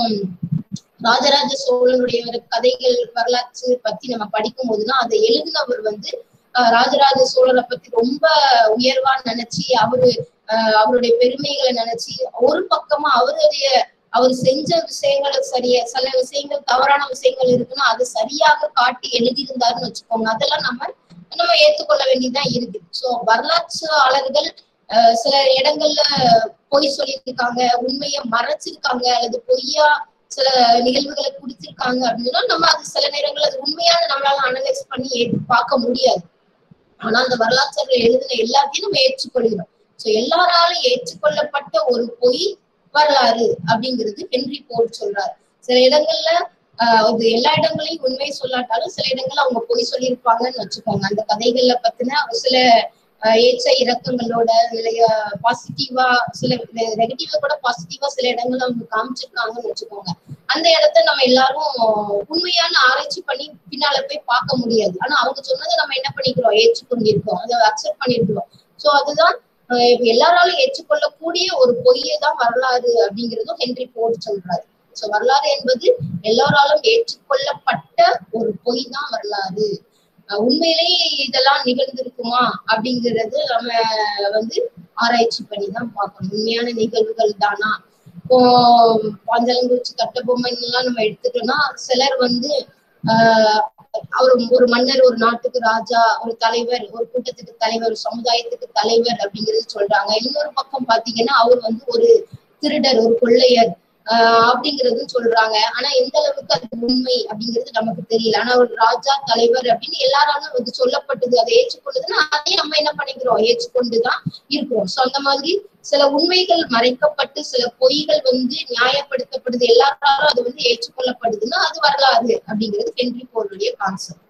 ராஜராஜ சோழனுடைய கதைகள் வரலாற்று பத்தி நம்ம படிக்கும் போதுதான் அதை எழுதினவர் வந்து ராஜராஜ சோழரை பத்தி ரொம்ப உயர்வா நினைச்சு அவரு அவருடைய பெருமைகளை நினைச்சு ஒரு பக்கமா அவருடைய அவர் செஞ்ச விஷயங்களை சரியா சில விஷயங்கள் தவறான விஷயங்கள் இருக்குன்னா அது சரியாக காட்டி எழுதியிருந்தாருன்னு வச்சுக்கோங்க அதெல்லாம் நம்ம நம்ம ஏத்துக்கொள்ள வேண்டியதுதான் இருக்கு சோ வரலாற்றாளர்கள் சில இடங்கள்ல பொய் சொல்லியிருக்காங்க உண்மையை மறைச்சிருக்காங்க அல்லது பொய்யா சில நிகழ்வுகளை குடிச்சிருக்காங்க அப்படின்னா நம்ம அது சில நேரங்கள் அது உண்மையான நம்மளால அனலைஸ் பண்ணி பார்க்க முடியாது ஆனா அந்த வரலாற்று எழுதின எல்லாத்தையும் நம்ம ஏற்றுக்கொள்கிறோம் சோ எல்லாராலும் ஏற்றுக்கொள்ளப்பட்ட ஒரு பொய் வரலாறு அப்படிங்கிறது ஹென்ரி போர்ட் சொல்றாரு சில இடங்கள்ல ஆஹ் அது எல்லா இடங்களையும் உண்மை சொல்லாட்டாலும் சில இடங்கள்ல அவங்க பொய் சொல்லியிருப்பாங்கன்னு வச்சுக்கோங்க அந்த கதைகள்ல பத்தின சில ஏற்ற இறக்கங்களோட இல்லையா பாசிட்டிவா சில நெகட்டிவா கூட பாசிட்டிவா சில இடங்கள்ல அவங்க காமிச்சிருக்காங்கன்னு வச்சுக்கோங்க அந்த இடத்த நம்ம எல்லாரும் உண்மையான ஆராய்ச்சி பண்ணி பின்னால போய் பார்க்க முடியாது ஆனா அவங்க சொன்னதை நம்ம என்ன பண்ணிக்கிறோம் ஏற்றுக்கொண்டிருக்கோம் அதை அக்செப்ட் பண்ணிருக்கிறோம் சோ அதுதான் அஹ் இப்ப எல்லாராலும் ஏற்றுக்கொள்ளக்கூடிய ஒரு பொய்யை தான் வரலாறு அப்படிங்கிறதும் ஹென்றி போர்ட் சொல்றாரு சோ வரலாறு என்பது எல்லாராலும் ஏற்றுக்கொள்ளப்பட்ட ஒரு பொய் தான் வரலாறு அஹ் உண்மையிலேயே இதெல்லாம் நிகழ்ந்திருக்குமா அப்படிங்கிறது நம்ம வந்து ஆராய்ச்சி பண்ணி தான் பார்க்கணும் உண்மையான நிகழ்வுகள் தானா இப்போ பாஞ்சாலங்குறிச்சி கட்டபொம்மன் எல்லாம் நம்ம எடுத்துட்டோம்னா சிலர் வந்து ஆஹ் அவர் ஒரு மன்னர் ஒரு நாட்டுக்கு ராஜா ஒரு தலைவர் ஒரு கூட்டத்துக்கு தலைவர் ஒரு சமுதாயத்துக்கு தலைவர் அப்படிங்கிறது சொல்றாங்க இன்னொரு பக்கம் பாத்தீங்கன்னா அவர் வந்து ஒரு திருடர் ஒரு கொள்ளையர் ஆஹ் அப்படிங்கறதும் சொல்றாங்க ஆனா எந்த அளவுக்கு அது உண்மை அப்படிங்கிறது நமக்கு தெரியல ஆனா ஒரு ராஜா தலைவர் அப்படின்னு எல்லாராலும் வந்து சொல்லப்பட்டது அதை ஏற்றுக்கொண்டதுன்னா அதையும் நம்ம என்ன பண்ணிக்கிறோம் ஏற்றுக்கொண்டுதான் இருக்கிறோம் சோ அந்த மாதிரி சில உண்மைகள் மறைக்கப்பட்டு சில பொய்கள் வந்து நியாயப்படுத்தப்படுது எல்லாராலும் அது வந்து ஏற்றுக்கொள்ளப்படுதுன்னா அது வரலாறு அப்படிங்கிறது ஹென்றி போருடைய கான்செப்ட்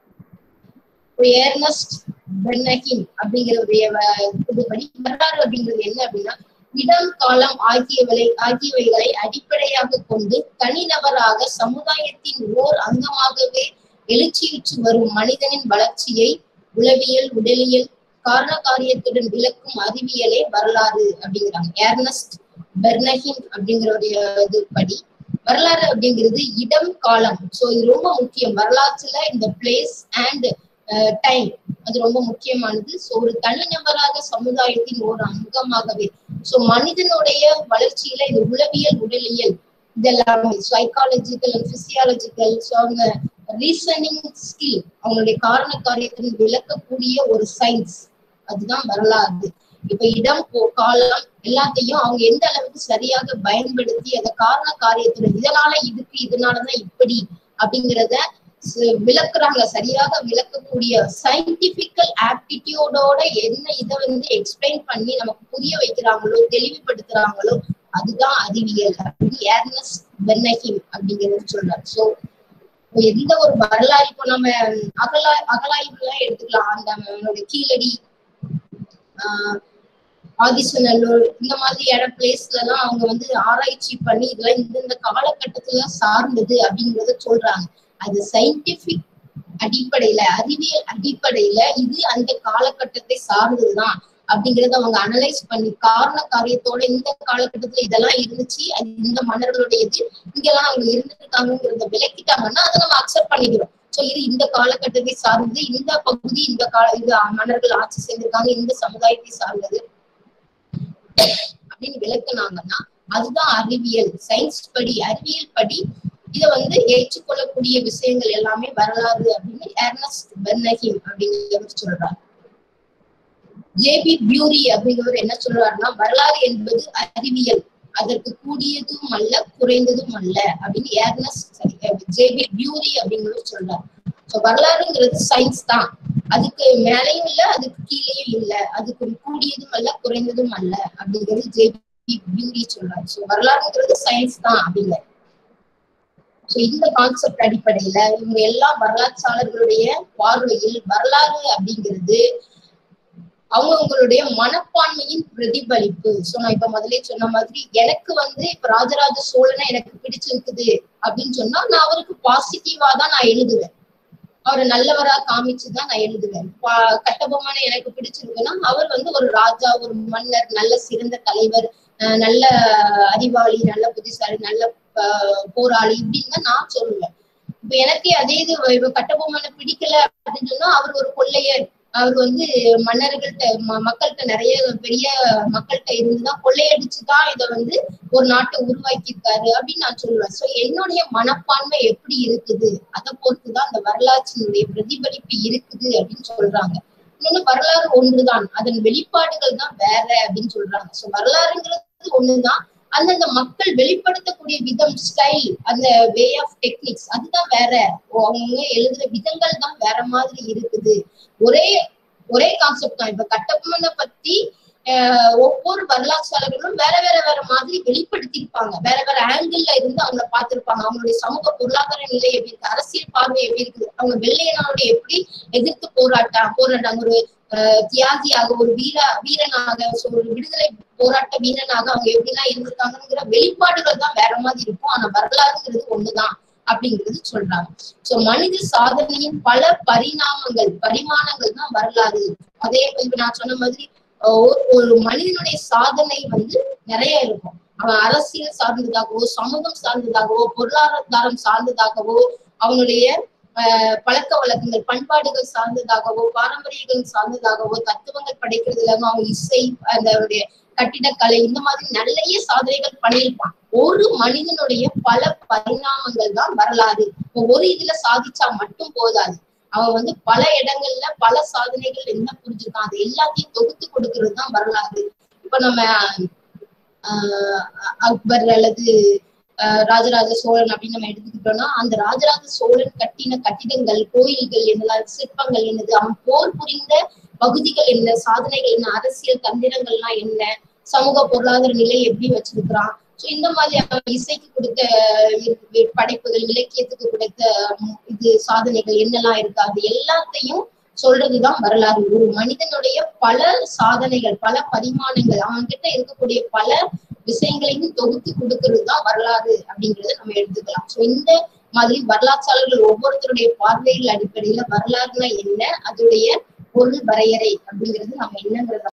ஏர்னஸ்ட் பெர்னஹிம் அப்படிங்கிறதுடைய இதுபடி வரலாறு அப்படிங்கிறது என்ன அப்படின்னா இடம் காலம் ஆகியவை ஆகியவைகளை அடிப்படையாக கொண்டு தனிநபராக சமுதாயத்தின் ஓர் அங்கமாகவே எழுச்சியுற்று வரும் மனிதனின் வளர்ச்சியை உளவியல் உடலியல் காரண காரியத்துடன் விளக்கும் அறிவியலே வரலாறு அப்படிங்கிறாங்க ஏர்னஸ்ட் பெர்னஹிம் அப்படிங்கிறோடைய இது படி வரலாறு அப்படிங்கிறது இடம் காலம் சோ இது ரொம்ப முக்கியம் வரலாற்றுல இந்த பிளேஸ் அண்ட் டைம் அது ரொம்ப முக்கியமானது சோ ஒரு தனிநபராக சமுதாயத்தின் ஒரு அங்கமாகவே சோ மனிதனுடைய வளர்ச்சியில இது உளவியல் உடலியல் இதெல்லாமே சைக்காலஜிக்கல் அண்ட் பிசியாலஜிக்கல் ஸோ அவங்க ரீசனிங் ஸ்கில் அவங்களுடைய காரண காரியத்தின் விளக்கக்கூடிய ஒரு சயின்ஸ் அதுதான் வரலாறு இப்ப இடம் காலம் எல்லாத்தையும் அவங்க எந்த அளவுக்கு சரியாக பயன்படுத்தி அந்த காரண காரியத்துடன் இதனால இதுக்கு இதனாலதான் இப்படி அப்படிங்கிறத விளக்குறாங்க சரியாக விளக்கக்கூடிய சயின்டிபிக்கல் ஆப்டிடியூடோட என்ன இதை வந்து எக்ஸ்பிளைன் பண்ணி நமக்கு புரிய வைக்கிறாங்களோ தெளிவுபடுத்துறாங்களோ அதுதான் அறிவியல் அப்படின்னு ஏர்னஸ் பெர்னஹிம் அப்படிங்கிறது சொல்றாரு சோ எந்த ஒரு வரலாறு இப்போ நம்ம அகலா அகலாய்வு எல்லாம் எடுத்துக்கலாம் அந்த அவனோட கீழடி ஆஹ் ஆதிசநல்லூர் இந்த மாதிரி இடம் பிளேஸ்ல எல்லாம் அவங்க வந்து ஆராய்ச்சி பண்ணி இதெல்லாம் இந்தந்த காலகட்டத்துல சார்ந்தது அப்படிங்கறத சொல்றாங்க அது சயின்டிபிக் அடிப்படையில அறிவியல் அடிப்படையில இது அந்த காலகட்டத்தை சார்ந்ததுதான் அப்படிங்கறத அவங்க அனலைஸ் பண்ணி காரண காரியத்தோட இந்த காலகட்டத்துல இதெல்லாம் இருந்துச்சு அது இந்த மன்னர்களுடையது இங்கெல்லாம் அவங்க இருந்திருக்காங்கிறத விளக்கிட்டாங்கன்னா அதை நம்ம அக்செப்ட் பண்ணிக்கிறோம் சோ இது இந்த காலகட்டத்தை சார்ந்தது இந்த பகுதி இந்த கால இது மன்னர்கள் ஆட்சி செய்திருக்காங்க இந்த சமுதாயத்தை சார்ந்தது அப்படின்னு விளக்குனாங்கன்னா அதுதான் அறிவியல் சயின்ஸ் படி அறிவியல் படி இதை வந்து ஏற்றுக்கொள்ளக்கூடிய விஷயங்கள் எல்லாமே வரலாறு அப்படின்னு ஏர்னஸ்ட் பெர்னஹிம் அப்படிங்கிறவர் சொல்றாரு ஜேபி பியூரி அப்படிங்கிறவர் என்ன சொல்றாருன்னா வரலாறு என்பது அறிவியல் அதற்கு கூடியதும் அல்ல குறைந்ததும் அல்ல அப்படின்னு ஏர்னஸ்ட் ஜேபி பியூரி அப்படிங்கிறவர் சொல்றாரு ஸோ வரலாறுங்கிறது சயின்ஸ் தான் அதுக்கு மேலையும் இல்ல அதுக்கு கீழேயும் இல்ல அதுக்கு கூடியதும் அல்ல குறைந்ததும் அல்ல அப்படிங்கிறது ஜேபி பியூரி சொல்றாரு ஸோ வரலாறுங்கிறது சயின்ஸ் தான் அப்படிங்கிற ஸோ இந்த கான்செப்ட் அடிப்படையில இவங்க எல்லா வரலாற்றாளர்களுடைய பார்வையில் வரலாறு அப்படிங்கிறது அவங்கவுங்களுடைய மனப்பான்மையின் பிரதிபலிப்பு சோ நான் இப்ப முதலே சொன்ன மாதிரி எனக்கு வந்து இப்ப ராஜராஜ சோழனை எனக்கு பிடிச்சிருக்குது அப்படின்னு சொன்னா நான் அவருக்கு பாசிட்டிவா தான் நான் எழுதுவேன் அவரை நல்லவரா காமிச்சுதான் நான் எழுதுவேன் கட்டபொம்மனை எனக்கு பிடிச்சிருக்குன்னா அவர் வந்து ஒரு ராஜா ஒரு மன்னர் நல்ல சிறந்த தலைவர் நல்ல அறிவாளி நல்ல புத்திசாலி நல்ல போராளி இப்படின்னு தான் நான் சொல்லுவேன் இப்ப எனக்கே அதே இது இப்ப கட்டபொம்மனை பிடிக்கல அப்படின்னு சொன்னா அவர் ஒரு கொள்ளையர் அவர் வந்து மன்னர்கள்ட்ட மக்கள்கிட்ட நிறைய பெரிய மக்கள்கிட்ட இருந்துதான் கொள்ளையடிச்சுதான் இதை வந்து ஒரு நாட்டை உருவாக்கியிருக்காரு அப்படின்னு நான் சொல்லுவேன் சோ என்னுடைய மனப்பான்மை எப்படி இருக்குது அதை பொறுத்துதான் அந்த வரலாற்றினுடைய பிரதிபலிப்பு இருக்குது அப்படின்னு சொல்றாங்க இன்னொன்னு வரலாறு ஒன்றுதான் அதன் வெளிப்பாடுகள் தான் வேற அப்படின்னு சொல்றாங்க சோ வரலாறுங்கிறது ஒண்ணுதான் அந்தந்த மக்கள் வெளிப்படுத்தக்கூடிய விதம் ஸ்டைல் அந்த வே ஆஃப் டெக்னிக்ஸ் அதுதான் வேற அவங்க எழுதுற விதங்கள் தான் வேற மாதிரி இருக்குது ஒரே ஒரே கான்செப்ட் தான் இப்ப கட்டபொம்மனை பத்தி ஒவ்வொரு வரலாற்றாளர்களும் வேற வேற வேற மாதிரி வெளிப்படுத்தியிருப்பாங்க வேற வேற ஆங்கிள் இருந்து அவங்கள பார்த்திருப்பாங்க அவங்களுடைய சமூக பொருளாதார நிலை எப்படி இருக்கு அரசியல் பார்வை எப்படி இருக்குது அவங்க வெள்ளையனாருடைய எப்படி எதிர்த்து போராட்டா போராட்டாங்க ஒரு தியாகியாக ஒரு வீர வீரனாக ஒரு விடுதலை போராட்ட வீரனாக அவங்க எப்படிலாம் இருந்திருக்காங்கிற வெளிப்பாடுகள் தான் வேற மாதிரி இருக்கும் ஆனா வரலாறுங்கிறது ஒண்ணுதான் அப்படிங்கிறது சொல்றாங்க சோ மனித சாதனையின் பல பரிணாமங்கள் பரிமாணங்கள் தான் வரலாறு அதே இப்ப நான் சொன்ன மாதிரி ஒரு ஒரு மனிதனுடைய சாதனை வந்து நிறைய இருக்கும் அவன் அரசியல் சார்ந்ததாகவோ சமூகம் சார்ந்ததாகவோ பொருளாதாரம் சார்ந்ததாகவோ அவனுடைய ஆஹ் பழக்க வழக்கங்கள் பண்பாடுகள் சார்ந்ததாகவோ பாரம்பரியங்கள் சார்ந்ததாகவோ தத்துவங்கள் படைக்கிறதுல அவன் இசை அந்த அவருடைய கட்டிடக்கலை இந்த மாதிரி நிறைய சாதனைகள் பண்ணியிருப்பான் ஒரு மனிதனுடைய பல பரிணாமங்கள் தான் வரலாறு ஒரு இதுல சாதிச்சா மட்டும் போதாது அவன் வந்து பல இடங்கள்ல பல சாதனைகள் என்ன புரிஞ்சிருக்கான் அது எல்லாத்தையும் தொகுத்து கொடுக்கறது தான் வரலாறு இப்ப நம்ம ஆஹ் அக்பர் அல்லது ராஜராஜ சோழன் அப்படின்னு நம்ம எடுத்துக்கிட்டோம்னா அந்த ராஜராஜ சோழன் கட்டின கட்டிடங்கள் கோயில்கள் என்னெல்லாம் சிற்பங்கள் என்னது அவன் போர் புரிந்த பகுதிகள் என்ன சாதனைகள் என்ன அரசியல் தந்திரங்கள்லாம் என்ன சமூக பொருளாதார நிலை எப்படி வச்சிருக்கிறான் சோ இந்த மாதிரி அவன் இசைக்கு கொடுத்த படைப்புகள் இலக்கியத்துக்கு கொடுத்த இது சாதனைகள் என்னெல்லாம் இருக்கு அது எல்லாத்தையும் சொல்றதுதான் வரலாறு ஒரு மனிதனுடைய பல சாதனைகள் பல பரிமாணங்கள் அவன் கிட்ட இருக்கக்கூடிய பல விஷயங்களையும் தொகுத்து கொடுக்கறது தான் வரலாறு அப்படிங்கறத நம்ம எடுத்துக்கலாம் சோ இந்த மாதிரி வரலாற்றாளர்கள் ஒவ்வொருத்தருடைய பார்வைகள் அடிப்படையில வரலாறுனா என்ன அதோடைய பொருள் வரையறை அப்படிங்கிறது நம்ம என்னங்கிறத